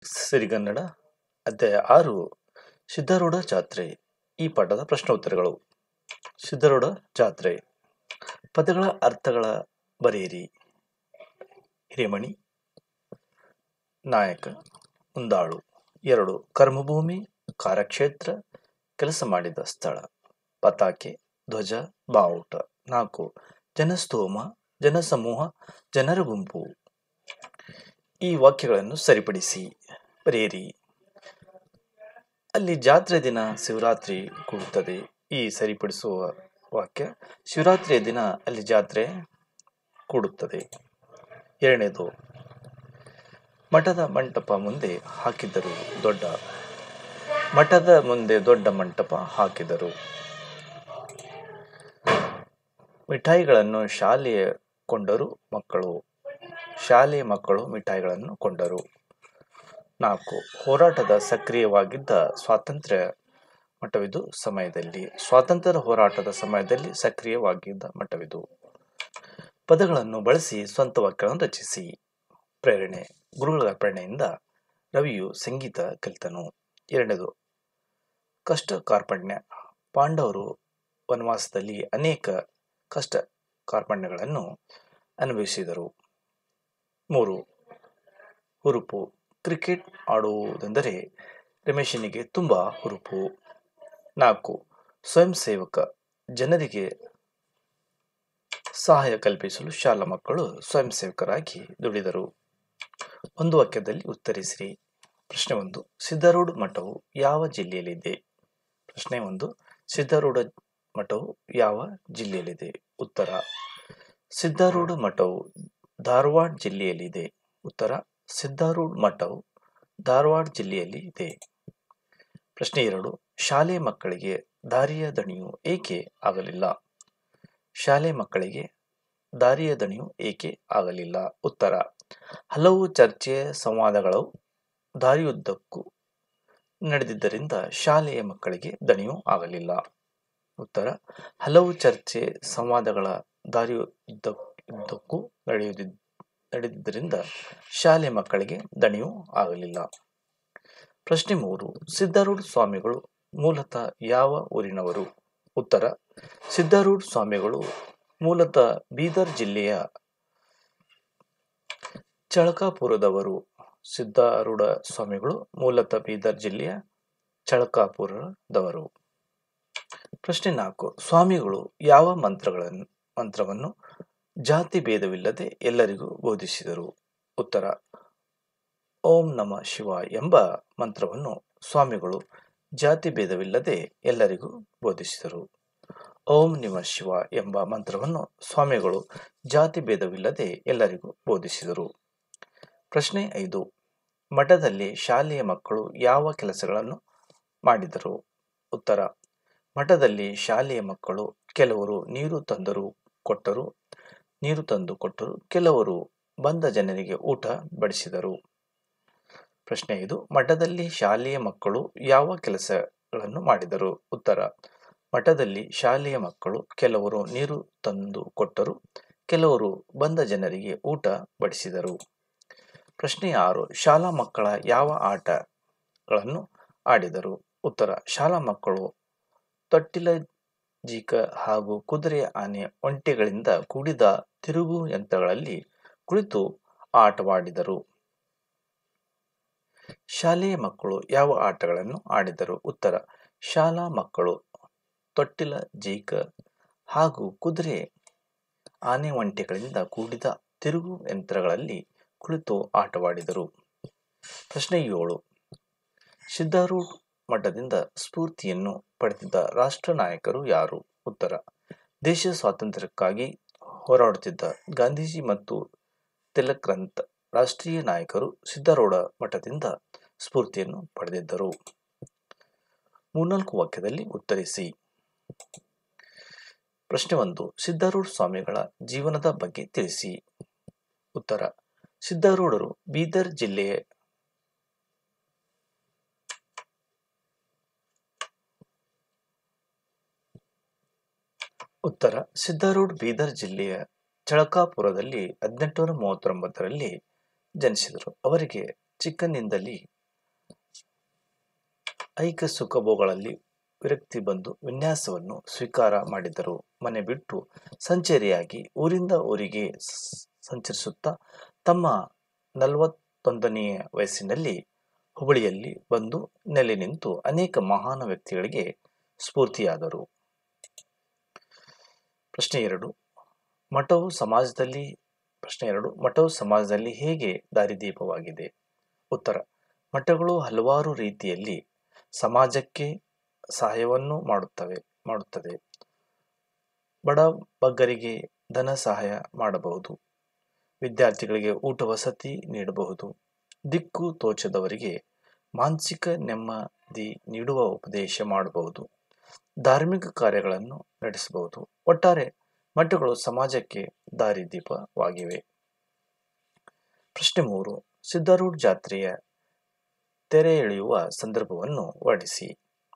ಸಿರಿಗನ್ನಡ ಅಧ್ಯಾಯ ಆರು ಸಿದ್ಧಾರೂಢ ಜಾತ್ರೆ ಈ ಪಾಠದ ಪ್ರಶ್ನೋತ್ತರಗಳು ಸಿದ್ಧಾರೂಢ ಜಾತ್ರೆ ಪದಗಳ ಅರ್ಥಗಳ ಬರೆಯಿರಿ ಹಿರೇಮಣಿ ನಾಯಕ ಮುಂದಾಳು ಎರಡು ಕರ್ಮಭೂಮಿ ಕಾರ್ಯಕ್ಷೇತ್ರ ಕೆಲಸ ಮಾಡಿದ ಸ್ಥಳ ಪತಾಕೆ ಧ್ವಜ ಬಾವುಟ ನಾಲ್ಕು ಜನಸ್ತೋಮ ಜನಸಮೂಹ ಜನರ ಗುಂಪು ಈ ವಾಕ್ಯಗಳನ್ನು ಸರಿಪಡಿಸಿ ಬರೆಯಿರಿ ಅಲ್ಲಿ ಜಾತ್ರೆ ದಿನ ಶಿವರಾತ್ರಿ ಕೂಡುತ್ತದೆ ಈ ಸರಿಪಡಿಸುವ ವಾಕ್ಯ ಶಿವರಾತ್ರಿಯ ದಿನ ಅಲ್ಲಿ ಜಾತ್ರೆ ಕೂಡುತ್ತದೆ ಎರಡನೇದು ಮಠದ ಮಂಟಪ ಮುಂದೆ ಹಾಕಿದ್ದರು ದೊಡ್ಡ ಮಠದ ಮುಂದೆ ದೊಡ್ಡ ಮಂಟಪ ಹಾಕಿದರು ಮಿಠಾಯಿಗಳನ್ನು ಶಾಲೆಯ ಕೊಂಡರು ಮಕ್ಕಳು ಶಾಲೆಯ ಮಕ್ಕಳು ಮಿಠಾಯಿಗಳನ್ನು ಕೊಂಡರು ನಾಲ್ಕು ಹೋರಾಟದ ಸಕ್ರಿಯವಾಗಿದ್ದ ಸ್ವಾತಂತ್ರ್ಯ ಮಠವಿದು ಸಮಯದಲ್ಲಿ ಸ್ವಾತಂತ್ರ್ಯ ಹೋರಾಟದ ಸಮಯದಲ್ಲಿ ಸಕ್ರಿಯವಾಗಿದ್ದ ಮಠವಿದು ಪದಗಳನ್ನು ಬಳಸಿ ಸ್ವಂತ ವಾಕ್ಯಗಳನ್ನು ರಚಿಸಿ ಪ್ರೇರಣೆ ಗುರುಗಳ ಪ್ರೇರಣೆಯಿಂದ ರವಿಯು ಸಂಗೀತ ಕಲಿತನು ಎರಡನೇದು ಕಷ್ಟ ಕಾರ್ಪಣ್ಯ ಪಾಂಡವರು ವನವಾಸದಲ್ಲಿ ಅನೇಕ ಕಷ್ಟ ಕಾರ್ಪಣ್ಯಗಳನ್ನು ಅನುಭವಿಸಿದರು ಮೂರು ಹುರುಪು ಕ್ರಿಕೆಟ್ ಆಡುವುದೆಂದರೆ ರಮೇಶನಿಗೆ ತುಂಬ ಹುರುಪು ನಾಲ್ಕು ಸ್ವಯಂ ಸೇವಕ ಜನರಿಗೆ ಸಹಾಯ ಕಲ್ಪಿಸಲು ಶಾಲಾ ಮಕ್ಕಳು ಸ್ವಯಂ ಸೇವಕರಾಗಿ ದುಡಿದರು ಒಂದು ವಾಕ್ಯದಲ್ಲಿ ಉತ್ತರಿಸಿರಿ ಪ್ರಶ್ನೆ ಒಂದು ಸಿದ್ಧಾರೂಢ ಮಠವು ಯಾವ ಜಿಲ್ಲೆಯಲ್ಲಿದೆ ಪ್ರಶ್ನೆ ಒಂದು ಸಿದ್ಧಾರೂಢ ಮಠವು ಯಾವ ಜಿಲ್ಲೆಯಲ್ಲಿದೆ ಉತ್ತರ ಸಿದ್ಧಾರೂಢ ಮಠವು ಧಾರವಾಡ ಜಿಲ್ಲೆಯಲ್ಲಿದೆ ಉತ್ತರ ಸಿದ್ಧಾರೂಢ ಮಠವು ಧಾರವಾಡ ಜಿಲ್ಲೆಯಲ್ಲಿ ಇದೆ ಪ್ರಶ್ನೆ ಎರಡು ಶಾಲೆ ಮಕ್ಕಳಿಗೆ ದಾರಿಯ ದಣಿಯು ಏಕೆ ಆಗಲಿಲ್ಲ ಶಾಲೆ ಮಕ್ಕಳಿಗೆ ದಾರಿಯ ದಣಿಯು ಏಕೆ ಆಗಲಿಲ್ಲ ಉತ್ತರ ಹಲವು ಚರ್ಚೆ ಸಂವಾದಗಳು ದಾರಿಯುದ್ದಕ್ಕೂ ನಡೆದಿದ್ದರಿಂದ ಶಾಲೆಯ ಮಕ್ಕಳಿಗೆ ದಣಿಯು ಆಗಲಿಲ್ಲ ಉತ್ತರ ಹಲವು ಚರ್ಚೆ ಸಂವಾದಗಳ ದಾರಿಯುದ್ದಕ್ಕೂ ನಡೆಯುತ್ತಿದ್ದ ನಡೆದಿದ್ದರಿಂದ ಶಾಲೆ ಮಕ್ಕಳಿಗೆ ದಣಿಯೂ ಆಗಲಿಲ್ಲ ಪ್ರಶ್ನೆ ಮೂರು ಸಿದ್ಧಾರೂಢ ಸ್ವಾಮಿಗಳು ಮೂಲತಃ ಯಾವ ಊರಿನವರು ಉತ್ತರ ಸಿದ್ಧಾರೂಢ ಸ್ವಾಮಿಗಳು ಮೂಲತಃ ಬೀದರ್ ಜಿಲ್ಲೆಯ ಚಳಕಾಪುರದವರು ಸಿದ್ಧಾರೂಢ ಸ್ವಾಮಿಗಳು ಮೂಲತಃ ಬೀದರ್ ಜಿಲ್ಲೆಯ ಚಳಕಾಪುರದವರು ಪ್ರಶ್ನೆ ನಾಲ್ಕು ಸ್ವಾಮಿಗಳು ಯಾವ ಮಂತ್ರಗಳನ್ನು ಮಂತ್ರವನ್ನು ಜಾತಿ ಭೇದವಿಲ್ಲದೆ ಎಲ್ಲರಿಗೂ ಬೋಧಿಸಿದರು ಉತ್ತರ ಓಂ ನಮ ಶಿವ ಎಂಬ ಮಂತ್ರವನ್ನು ಸ್ವಾಮಿಗಳು ಜಾತಿ ಭೇದವಿಲ್ಲದೆ ಎಲ್ಲರಿಗೂ ಬೋಧಿಸಿದರು ಓಂ ನಿಮ ಶಿವ ಎಂಬ ಮಂತ್ರವನ್ನು ಸ್ವಾಮಿಗಳು ಜಾತಿ ಭೇದವಿಲ್ಲದೆ ಎಲ್ಲರಿಗೂ ಬೋಧಿಸಿದರು ಪ್ರಶ್ನೆ ಐದು ಮಠದಲ್ಲಿ ಶಾಲೆಯ ಮಕ್ಕಳು ಯಾವ ಕೆಲಸಗಳನ್ನು ಮಾಡಿದರು ಉತ್ತರ ಮಠದಲ್ಲಿ ಶಾಲೆಯ ಮಕ್ಕಳು ಕೆಲವರು ನೀರು ತಂದರು ಕೊಟ್ಟರು ನೀರು ತಂದು ಕೊಟ್ಟರು ಕೆಲವರು ಬಂದ ಜನರಿಗೆ ಊಟ ಬಡಿಸಿದರು ಪ್ರಶ್ನೆ ಐದು ಮಠದಲ್ಲಿ ಶಾಲೆಯ ಮಕ್ಕಳು ಯಾವ ಕೆಲಸಗಳನ್ನು ಮಾಡಿದರು ಉತ್ತರ ಮಠದಲ್ಲಿ ಶಾಲೆಯ ಮಕ್ಕಳು ಕೆಲವರು ನೀರು ತಂದು ಕೊಟ್ಟರು ಕೆಲವರು ಬಂದ ಜನರಿಗೆ ಊಟ ಬಡಿಸಿದರು ಪ್ರಶ್ನೆ ಆರು ಶಾಲಾ ಮಕ್ಕಳ ಯಾವ ಆಟಗಳನ್ನು ಆಡಿದರು ಉತ್ತರ ಶಾಲಾ ಮಕ್ಕಳು ತೊಟ್ಟಿಲ ಜೀಕ ಹಾಗೂ ಕುದುರೆ ಆನೆ ಒಂಟೆಗಳಿಂದ ಕೂಡಿದ ತಿರುಗು ಯಂತ್ರಗಳಲ್ಲಿ ಕುಳಿತು ಆಟವಾಡಿದರು ಶಾಲೆಯ ಮಕ್ಕಳು ಯಾವ ಆಟಗಳನ್ನು ಆಡಿದರು ಉತ್ತರ ಶಾಲಾ ಮಕ್ಕಳು ತೊಟ್ಟಿಲ ಜೀಕ ಹಾಗೂ ಕುದುರೆ ಆನೆ ಒಂಟೆಗಳಿಂದ ಕೂಡಿದ ತಿರುಗು ಯಂತ್ರಗಳಲ್ಲಿ ಕುಳಿತು ಆಟವಾಡಿದರು ಪ್ರಶ್ನೆ ಏಳು ಸಿದ್ಧಾರೂಢ ಮಠದಿಂದ ಸ್ಫೂರ್ತಿಯನ್ನು ಪಡೆದಿದ್ದ ರಾಷ್ಟ್ರ ನಾಯಕರು ಯಾರು ಉತ್ತರ ದೇಶ ಸ್ವಾತಂತ್ರ್ಯಕ್ಕಾಗಿ ಹೋರಾಡುತ್ತಿದ್ದ ಗಾಂಧೀಜಿ ಮತ್ತು ತಿಲಕ್ರಂತ್ ರಾಷ್ಟ್ರೀಯ ನಾಯಕರು ಸಿದ್ಧಾರೂಢ ಮಠದಿಂದ ಸ್ಫೂರ್ತಿಯನ್ನು ಪಡೆದಿದ್ದರು ಮೂರ್ನಾಲ್ಕು ವಾಕ್ಯದಲ್ಲಿ ಉತ್ತರಿಸಿ ಪ್ರಶ್ನೆ ಒಂದು ಸಿದ್ಧಾರೂಢ ಸ್ವಾಮಿಗಳ ಜೀವನದ ಬಗ್ಗೆ ತಿಳಿಸಿ ಉತ್ತರ ಸಿದ್ಧಾರೂಢರು ಬೀದರ್ ಜಿಲ್ಲೆಯ ಉತ್ತರ ಸಿದ್ಧಾರೂಢ್ ಬೀದರ್ ಜಿಲ್ಲೆಯ ಚಳಕಾಪುರದಲ್ಲಿ ಹದಿನೆಂಟುನೂರ ಮೂವತ್ತೊಂಬತ್ತರಲ್ಲಿ ಜನಿಸಿದರು ಅವರಿಗೆ ಚಿಕ್ಕಂದಿನಿಂದಲೇ ಐಕ ಸುಖಭೋಗಗಳಲ್ಲಿ ವಿರಕ್ತಿ ಬಂದು ವಿನ್ಯಾಸವನ್ನು ಸ್ವೀಕಾರ ಮಾಡಿದರು ಮನೆ ಬಿಟ್ಟು ಸಂಚರಿಯಾಗಿ ಊರಿಂದ ಊರಿಗೆ ಸ್- ಸಂಚರಿಸುತ್ತಾ ತಮ್ಮ ನಲವತ್ತೊಂದನೆಯ ವಯಸ್ಸಿನಲ್ಲಿ ಹುಬ್ಬಳ್ಳಿಯಲ್ಲಿ ಬಂದು ನೆಲೆ ನಿಂತು ಅನೇಕ ಮಹಾನ್ ವ್ಯಕ್ತಿಗಳಿಗೆ ಸ್ಫೂರ್ತಿಯಾದರು ಪ್ರಶ್ನೆ ಎರಡು ಮಠವು ಸಮಾಜದಲ್ಲಿ ಪ್ರಶ್ನೆ ಎರಡು ಮಠವು ಸಮಾಜದಲ್ಲಿ ಹೇಗೆ ದಾರಿದೀಪವಾಗಿದೆ ಉತ್ತರ ಮಠಗಳು ಹಲವಾರು ರೀತಿಯಲ್ಲಿ ಸಮಾಜಕ್ಕೆ ಸಹಾಯವನ್ನು ಮಾಡುತ್ತವೆ ಮಾಡುತ್ತದೆ ಬಡ ಬಗ್ಗರಿಗೆ ಧನ ಸಹಾಯ ಮಾಡಬಹುದು ವಿದ್ಯಾರ್ಥಿಗಳಿಗೆ ಊಟ ವಸತಿ ನೀಡಬಹುದು ದಿಕ್ಕು ತೋಚದವರಿಗೆ ಮಾನಸಿಕ ನೆಮ್ಮದಿ ನೀಡುವ ಉಪದೇಶ ಮಾಡಬಹುದು ಧಾರ್ಮಿಕ ಕಾರ್ಯಗಳನ್ನು ನಡೆಸಬಹುದು ಒಟ್ಟಾರೆ ಮಠಗಳು ಸಮಾಜಕ್ಕೆ ದಾರಿದೀಪವಾಗಿವೆ ಪ್ರಶ್ನೆ ಮೂರು ಸಿದ್ಧಾರೂಢ ಜಾತ್ರೆಯ ತೆರೆ ಎಳೆಯುವ ಸಂದರ್ಭವನ್ನು ವರ್ಣಿಸಿ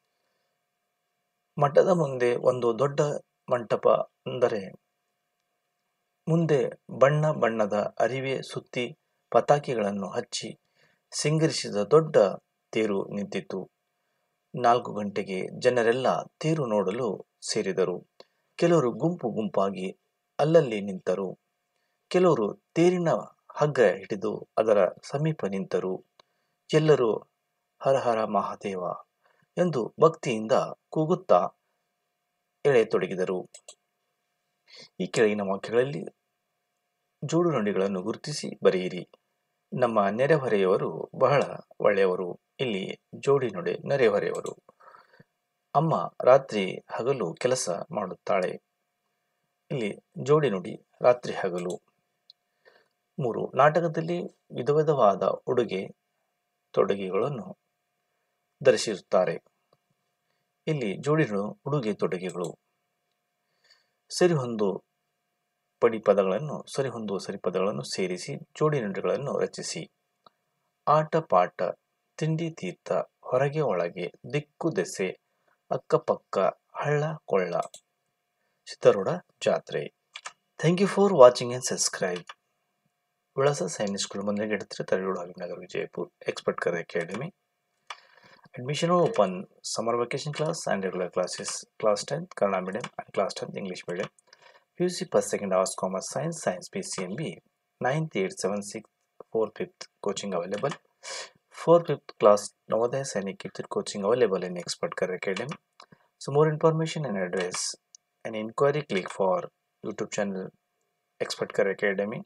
ಮಠದ ಮುಂದೆ ಒಂದು ದೊಡ್ಡ ಮಂಟಪ ಅಂದರೆ ಮುಂದೆ ಬಣ್ಣ ಬಣ್ಣದ ಅರಿವೆ ಸುತ್ತಿ ಪತಾಕೆಗಳನ್ನು ಹಚ್ಚಿ ಸಿಂಗರಿಸಿದ ದೊಡ್ಡ ತೇರು ನಿಂತಿತು ನಾಲ್ಕು ಗಂಟೆಗೆ ಜನರೆಲ್ಲ ತೇರು ನೋಡಲು ಸೇರಿದರು ಕೆಲವರು ಗುಂಪು ಗುಂಪಾಗಿ ಅಲ್ಲಲ್ಲಿ ನಿಂತರು ಕೆಲವರು ತೇರಿನ ಹಗ್ಗ ಹಿಡಿದು ಅದರ ಸಮೀಪ ನಿಂತರು ಎಲ್ಲರೂ ಹರ ಹರ ಮಹಾದೇವ ಎಂದು ಭಕ್ತಿಯಿಂದ ಕೂಗುತ್ತಾ ಎಳೆಯತೊಡಗಿದರು ಈ ಕೆಳಗಿನ ವಾಕ್ಯಗಳಲ್ಲಿ ಜೋಡು ನುಡಿಗಳನ್ನು ಗುರುತಿಸಿ ಬರೆಯಿರಿ ನಮ್ಮ ನೆರೆಹೊರೆಯವರು ಬಹಳ ಒಳ್ಳೆಯವರು ಇಲ್ಲಿ ಜೋಡಿ ನುಡಿ ನೆರೆಹೊರೆಯವರು ಅಮ್ಮ ರಾತ್ರಿ ಹಗಲು ಕೆಲಸ ಮಾಡುತ್ತಾಳೆ ಇಲ್ಲಿ ಜೋಡಿ ನುಡಿ ರಾತ್ರಿ ಹಗಲು ಮೂರು ನಾಟಕದಲ್ಲಿ ವಿಧ ವಿಧವಾದ ಉಡುಗೆ ತೊಡುಗೆಗಳನ್ನು ಧರಿಸಿರುತ್ತಾರೆ ಇಲ್ಲಿ ಜೋಡಿಗಳು ಉಡುಗೆ ತೊಡುಗೆಗಳು ಸರಿಹೊಂದು ಪಡಿ ಪದಗಳನ್ನು ಸರಿಹೊಂದುವ ಸರಿಪದಗಳನ್ನು ಸೇರಿಸಿ ಜೋಡಿ ನುಡಿಗಳನ್ನು ರಚಿಸಿ ಆಟ ಪಾಠ ತಿಂಡಿ ತೀರ್ಥ ಹೊರಗೆ ಒಳಗೆ ದಿಕ್ಕು ದೆಸೆ ಅಕ್ಕಪಕ್ಕ ಹಳ್ಳ ಕೊಳ್ಳ ಸಿದ್ಧಾರೂಢ ಜಾತ್ರೆ thank you for watching and subscribe ವಿಳಾಸ ಸೈನಿಕ್ ಸ್ಕೂಲ್ ಮುಂದೆ ಗೆಡ್ತಿರ ತರಗೂಡು ಹರಿನಗರ್ ವಿಜಯಪುರ್ ಎಕ್ಸ್ಪರ್ಟ್ ಕರ್ academy Admission are open summer vacation class and regular classes. Class 10th Kannada medium and class 10th English medium. PUC first, second arts, commerce, science, science, PCMB. 9th, 8th, 7th, 6th, 4th, 5th coaching available. 4th, 5th class Navodaya Sainik Kirtir coaching available in Expert Career Academy. So more information and address and inquiry click for YouTube channel Expert Career Academy.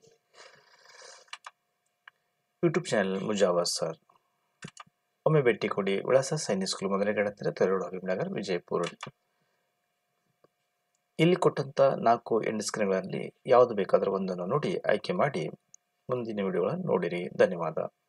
YouTube channel Mujawar Sir. ಒಮ್ಮೆ ಭೇಟಿ ಕೊಡಿ ವಿಳಾಸ Sainik school ಮೊದಲನೇ ಹತ್ತಿರ ತರೂರು ಹಬೀಬ್ನಗರ್ ವಿಜಯಪುರ ಇಲ್ಲಿ ಕೊಟ್ಟಂತ ನಾಲ್ಕು end ಸ್ಕ್ರೀನ್ಗಳಲ್ಲಿ ಯಾವುದು ಬೇಕಾದರೂ ಒಂದನ್ನು ನೋಡಿ ಆಯ್ಕೆ ಮಾಡಿ ಮುಂದಿನ ವಿಡಿಯೋಗಳನ್ನು ನೋಡಿರಿ ಧನ್ಯವಾದ